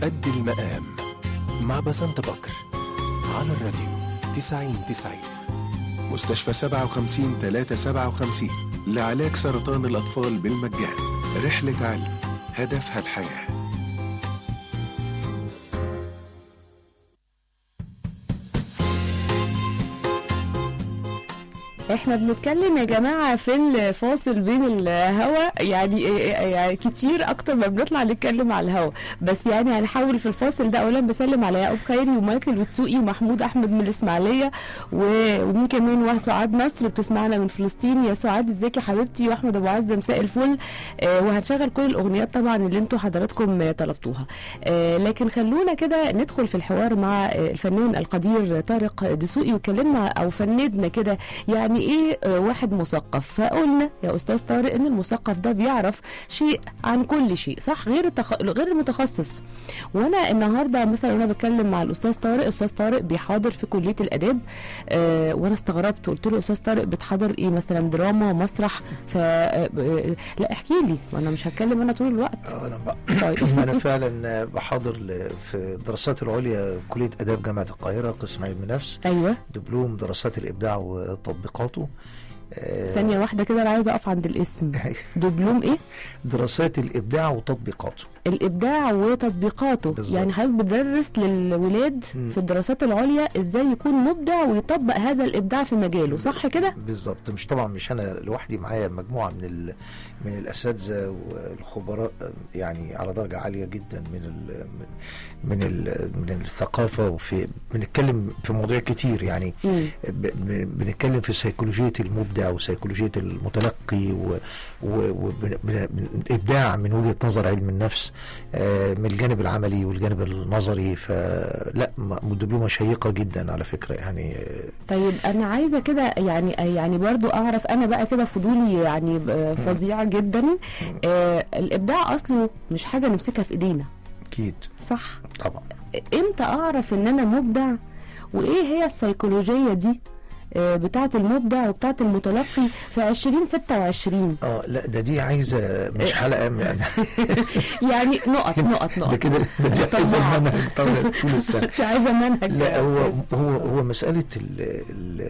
قد المقام مع بسنت بكر على الراديو 90 90 مستشفى 57 357 لعلاج سرطان الأطفال بالمجان رحلة علم هدفها الحياه احنا بنتكلم يا جماعة في الفاصل بين الهوا يعني يعني كتير اكتر ما بنطلع نتكلم على الهوا بس يعني هنحاول في الفاصل ده اولا بسلم على يعقوب خيري ومايكل وتسوقي ومحمود احمد من الاسماعيلية و- ومين كمان واحد سعاد نصر بتسمعنا من فلسطين يا سعاد ازيك يا حبيبتي واحمد ابو عزة مساء الفل آه، وهنشغل كل الاغنيات طبعا اللي انتوا حضراتكم آه، طلبتوها آه، لكن خلونا كده ندخل في الحوار مع آه، الفنان القدير طارق دسوقي وكلمنا او فندنا كده يعني ايه آه، واحد مثقف فقلنا يا استاذ طارق ان المثقف ده بيعرف شيء عن كل شيء صح غير التخ... غير المتخصص وانا النهارده مثلا وانا بتكلم مع الاستاذ طارق استاذ طارق بيحاضر في كليه الاداب آه وانا استغربت قلت له استاذ طارق بتحضر ايه مثلا دراما مسرح ف آه، آه، لا احكي لي وانا مش هتكلم انا طول الوقت آه، انا ب... طيب انا فعلا بحاضر ل- في الدراسات العليا كليه اداب جامعه القاهره قسم علم نفس ايوه دبلوم دراسات الابداع وتطبيقاته آه، ثانيه واحده كده انا عايزه اقف عند الاسم دبلوم ايه دراسات الابداع وتطبيقاته الابداع وتطبيقاته بالظبط. يعني حضرتك بتدرس للولاد مم. في الدراسات العليا ازاي يكون مبدع ويطبق هذا الابداع في مجاله صح كده بالظبط مش طبعا مش انا لوحدي معايا مجموعه من ال... من الاساتذه والخبراء آه، يعني على درجه عاليه جدا من ال... من من, ال... من الثقافه وفي بنتكلم في مواضيع كتير يعني مم. ب- ب- بنتكلم في سيكولوجية المبدع وسيكولوجية المتلقي والإبداع من وجهة نظر علم النفس آه، من الجانب العملي والجانب النظري فلا م- دبلومة شيقة جدا على فكرة يعني آه، طيب انا عايزه كده يعني يعني برضو اعرف انا بقى كده فضولي يعني ب- فظيع جدا آه الابداع اصله مش حاجه نمسكها في ايدينا أكيد صح طبعا امتى اعرف ان انا مبدع وايه هي السيكولوجيه دي آه، بتاعه المبدع وبتاعه المتلقي في 2026 اه لا ده دي عايزة مش حلقة يعني يعني نقط نقط ده نقط كده ده دي طب عايزة ما- منهج طول طول السنة مش عايزه منهج لا يا هو أستاذ. هو هو مساله ال ال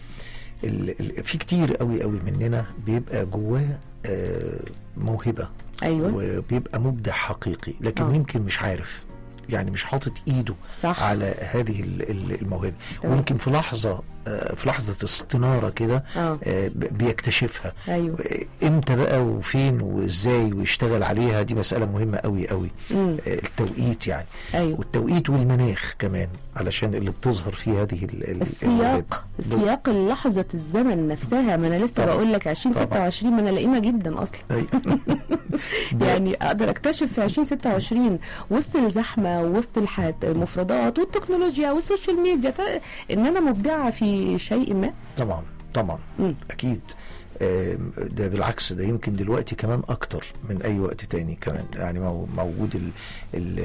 ال ال في كتير قوي قوي مننا بيبقى جواه آه، موهبه ايوه وبيبقى مبدع حقيقي لكن آه. يمكن مش عارف يعني مش حاطط ايده صح على هذه ال- ال- الموهبه تمام. وممكن في لحظه آه، في لحظه استناره كده اه آه، ب- بيكتشفها ايوه امتى بقى وفين وازاي ويشتغل عليها دي مساله مهمه قوي قوي مم. آه، التوقيت يعني ايوه والتوقيت والمناخ كمان علشان اللي بتظهر فيه هذه ال- ال- الموهبة. السياق السياق لحظة الزمن نفسها ما انا لسه طبعا. بقول لك 2026 ما انا لئيمة جدا اصلا أيوة. ده- يعني اقدر اكتشف في 2026 وسط الزحمه وسط الح- المفردات والتكنولوجيا والسوشيال ميديا ت- ان انا مبدعه في شيء ما طبعا طبعا مم. اكيد آم، ده بالعكس ده يمكن دلوقتي كمان اكتر من اي وقت تاني كمان يعني مو- موجود ال ال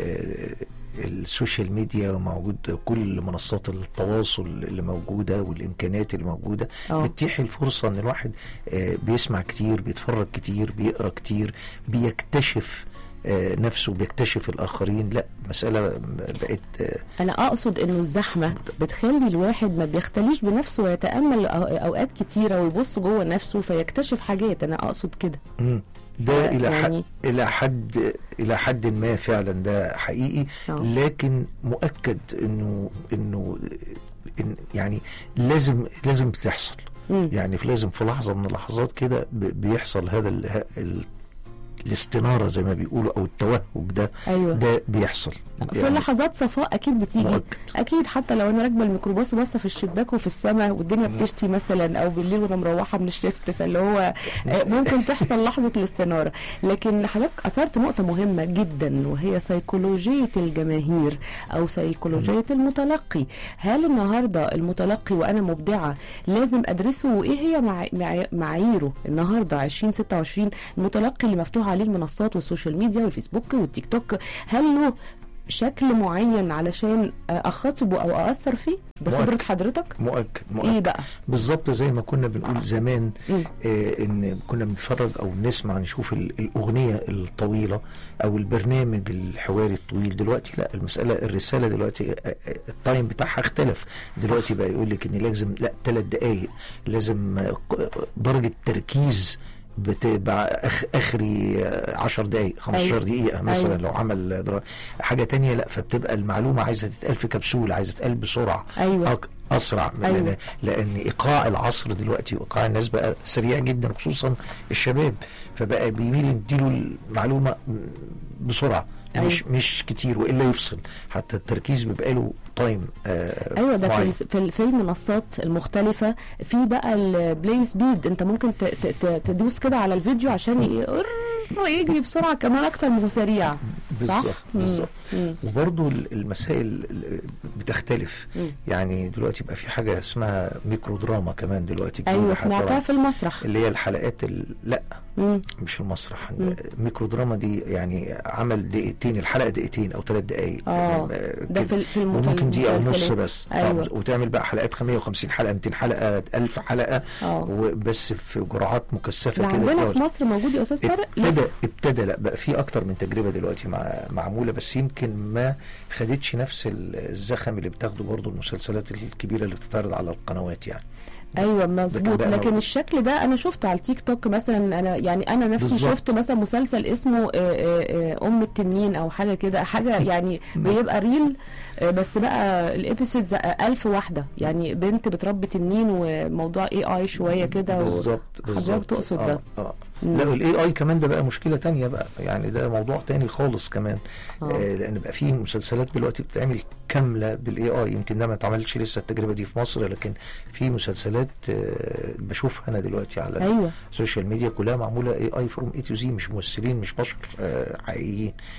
السوشيال ميديا وموجود كل منصات التواصل اللي موجوده والامكانيات اللي موجوده اه بتتيح الفرصه ان الواحد آه، بيسمع كتير بيتفرج كتير بيقرا كتير بيكتشف آه، نفسه بيكتشف الاخرين لا مساله بقت آه، انا اقصد انه الزحمه بتخلي الواحد ما بيختليش بنفسه ويتامل أو- اوقات كتيره ويبص جوه نفسه فيكتشف حاجات انا اقصد كده مم. ده الى حد يعني الى حد الى حد ما فعلا ده حقيقي آه. لكن مؤكد انه انه إن يعني لازم لازم تحصل مم. يعني في لازم في لحظه من اللحظات كده ب- بيحصل هذا ال ال الاستناره زي ما بيقولوا او التوهج ده ايوه ده بيحصل في لحظات صفاء اكيد بتيجي مؤكد اكيد حتى لو انا راكبه الميكروباص باصه في الشباك وفي السماء والدنيا بتشتي مثلا او بالليل وانا مروحه من الشفت فاللي هو آه، ممكن تحصل لحظه الاستناره لكن حضرتك اثرت نقطه مهمه جدا وهي سيكولوجيه الجماهير او سيكولوجيه المتلقي هل النهارده المتلقي وانا مبدعه لازم ادرسه وايه هي مع... مع... معاييره النهارده 2026 المتلقي اللي مفتوح عليه المنصات والسوشيال ميديا والفيسبوك والتيك توك هل له شكل معين علشان آه، اخاطبه او ااثر فيه بخبره مؤكد. حضرتك مؤكد ايه مؤكد بقى بالظبط زي ما كنا بنقول زمان مم. آه ان كنا بنتفرج او نسمع نشوف ال- الاغنيه الطويله او البرنامج الحواري الطويل دلوقتي لا المساله الرساله دلوقتي آه، آه، التايم بتاعها اختلف دلوقتي بقى يقول لك ان لازم لا ثلاث دقائق لازم آه، ق- درجه تركيز بتبقى أخ اخري 10 دقائق 15 أيوة. دقيقه مثلا أيوة. لو عمل در- حاجه تانية لا فبتبقى المعلومه عايزه تتقال في كبسول عايزه تتقال بسرعه ايوه أك- اسرع أيوة. لان لان ايقاع العصر دلوقتي وايقاع الناس بقى سريع جدا خصوصا الشباب فبقى بيميل يديله المعلومه بسرعه أيوة. مش مش كتير والا يفصل حتى التركيز بيبقى له تايم آه ايوه ده في معين. الس- في ال- في المنصات المختلفه في بقى البلاي سبيد انت ممكن ت- ت- ت- تدوس كده على الفيديو عشان ي- يجري بسرعه كمان اكتر ما هو سريع صح؟ بالظبط مم. بالظبط مم. وبرضو ال- المسائل ال- بتختلف مم. يعني دلوقتي بقى في حاجه اسمها ميكرو دراما كمان دلوقتي جديدة ايوه حتى سمعتها في المسرح اللي هي الحلقات ال... لا مم. مش المسرح مم. ميكرو دراما دي يعني عمل دقيقتين الحلقه دقيقتين او ثلاث دقائق اه آه، ده كده. في ال- في الم- في وممكن دقيقه ونص المسلسلات. بس أيوة. آه، وتعمل بقى حلقات 150 حلقه 200 حلقه 1000 حلقه اه وبس في جرعات ده مكثفه كده عندنا في كده. مصر موجود يا استاذ طارق ابتدى لسه ابتدى لا بقى في اكتر من تجربه دلوقتي مع معموله بس يمكن ما خدتش نفس الزخم اللي بتاخده برضو المسلسلات الكبيره اللي بتتعرض على القنوات يعني ايوه مظبوط بقى لكن موجود. الشكل ده انا شفته على التيك توك مثلا انا يعني انا نفسي بالظبط. شفت مثلا مسلسل اسمه آه، آه، آه، ام التنين او حاجه كده حاجه يعني بيبقى ريل آه، بس بقى الابيسودز ألف واحده يعني بنت بتربي تنين وموضوع اي اي شويه كده و- بالظبط حضرتك بالظبط تقصد آه ده آه. مم. لا الاي اي كمان ده بقى مشكله تانية بقى يعني ده موضوع تاني خالص كمان آه. آه لان بقى في مسلسلات دلوقتي بتتعمل كامله بالاي اي يمكن ده ما اتعملش لسه التجربه دي في مصر لكن في مسلسلات آه بشوفها انا دلوقتي على ايوه السوشيال ميديا كلها معموله اي اي فروم اي تو زي مش ممثلين مش بشر آه حقيقيين